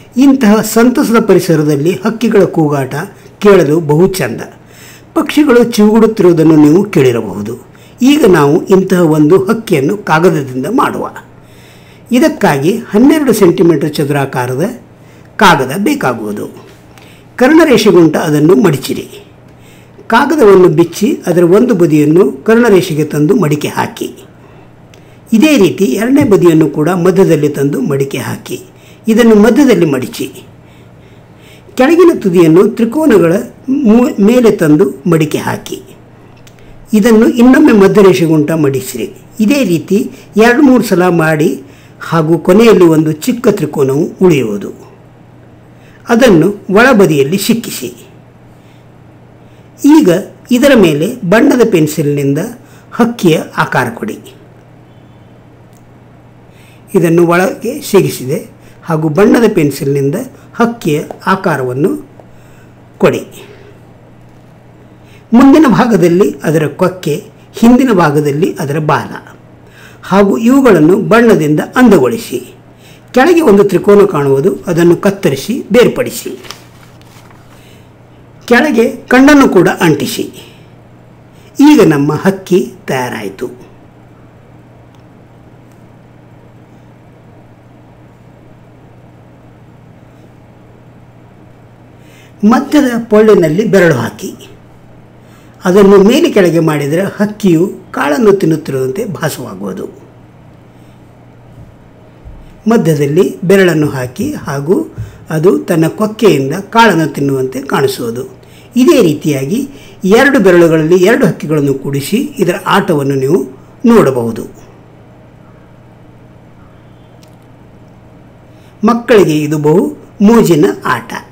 ಇಂತಹ ಸಂತಸದ ಪರಿಸರದಲ್ಲಿ ಹಕ್ಕಿಗಳ ಕೂಗಾಟ ಕೇಳಲು ಬಹು ಚಂದ ಪಕ್ಷಿಗಳು ಚಿವುಗುಡುತ್ತಿರುವುದನ್ನು ನೀವು ಕೇಳಿರಬಹುದು ಈಗ ನಾವು ಇಂತಹ ಒಂದು ಹಕ್ಕಿಯನ್ನು ಕಾಗದದಿಂದ ಮಾಡುವ ಇದಕ್ಕಾಗಿ ಹನ್ನೆರಡು ಸೆಂಟಿಮೀಟರ್ ಚದುರಾಕಾರದ ಕಾಗದ ಬೇಕಾಗುವುದು ಕರ್ಣರೇಷೆಗುಂಟ ಅದನ್ನು ಮಡಿಚಿರಿ ಕಾಗದವನ್ನು ಬಿಚ್ಚಿ ಅದರ ಒಂದು ಬದಿಯನ್ನು ಕರ್ಣರೇಷೆಗೆ ತಂದು ಮಡಿಕೆ ಹಾಕಿ ಇದೇ ರೀತಿ ಎರಡನೇ ಬದಿಯನ್ನು ಕೂಡ ಮಧ್ಯದಲ್ಲಿ ತಂದು ಮಡಿಕೆ ಹಾಕಿ ಇದನ್ನು ಮಧ್ಯದಲ್ಲಿ ಮಡಿಚಿ ಕೆಳಗಿನ ತುದಿಯನ್ನು ತ್ರಿಕೋನಗಳ ಮೂ- ಮೇಲೆ ತಂದು ಮಡಿಕೆ ಹಾಕಿ ಇದನ್ನು ಇನ್ನೊಮ್ಮೆ ಮಧ್ಯರೇಷೆಗುಂಟ ಮಡಿಸಿರಿ ಇದೇ ರೀತಿ ಎರಡು ಮೂರು ಸಲ ಮಾಡಿ ಹಾಗೂ ಕೊನೆಯಲ್ಲಿ ಒಂದು ಚಿಕ್ಕ ತ್ರಿಕೋನವು ಉಳಿಯುವುದು ಅದನ್ನು ಒಳಬದಿಯಲ್ಲಿ ಸಿಕ್ಕಿಸಿ ಈಗ ಇದರ ಮೇಲೆ ಬಣ್ಣದ ಪೆನ್ಸಿಲ್ನಿಂದ ಹಕ್ಕಿಯ ಆಕಾರ ಕೊಡಿ ಇದನ್ನು ಒಳಗೆ ಸಿಗಿಸಿದೆ ಹಾಗೂ ಬಣ್ಣದ ಪೆನ್ಸಿಲ್ನಿಂದ ಹಕ್ಕಿಯ ಆಕಾರವನ್ನು ಕೊಡಿ ಮುಂದಿನ ಭಾಗದಲ್ಲಿ ಅದರ ಕೊಕ್ಕೆ ಹಿಂದಿನ ಭಾಗದಲ್ಲಿ ಅದರ ಬಾಲ ಹಾಗೂ ಇವುಗಳನ್ನು ಬಣ್ಣದಿಂದ ಅಂದಗೊಳಿಸಿ ಕೆಳಗೆ ಒಂದು ತ್ರಿಕೋನ ಕಾಣುವುದು ಅದನ್ನು ಕತ್ತರಿಸಿ ಬೇರ್ಪಡಿಸಿ ಕೆಳಗೆ ಕಣ್ಣನ್ನು ಕೂಡ ಅಂಟಿಸಿ ಈಗ ನಮ್ಮ ಹಕ್ಕಿ ತಯಾರಾಯಿತು ಮಧ್ಯದ ಪೊಳ್ಳಿನಲ್ಲಿ ಬೆರಳು ಹಾಕಿ ಅದನ್ನು ಮೇಲೆ ಕೆಳಗೆ ಮಾಡಿದರೆ ಹಕ್ಕಿಯು ಕಾಳನ್ನು ತಿನ್ನುತ್ತಿರುವಂತೆ ಭಾಸವಾಗುವುದು ಮಧ್ಯದಲ್ಲಿ ಬೆರಳನ್ನು ಹಾಕಿ ಹಾಗೂ ಅದು ತನ್ನ ಕೊಕ್ಕೆಯಿಂದ ಕಾಳನ್ನು ತಿನ್ನುವಂತೆ ಕಾಣಿಸುವುದು ಇದೇ ರೀತಿಯಾಗಿ ಎರಡು ಬೆರಳುಗಳಲ್ಲಿ ಎರಡು ಹಕ್ಕಿಗಳನ್ನು ಕೂಡಿಸಿ ಇದರ ಆಟವನ್ನು ನೀವು ನೋಡಬಹುದು ಮಕ್ಕಳಿಗೆ ಇದು ಬಹು ಮೋಜಿನ ಆಟ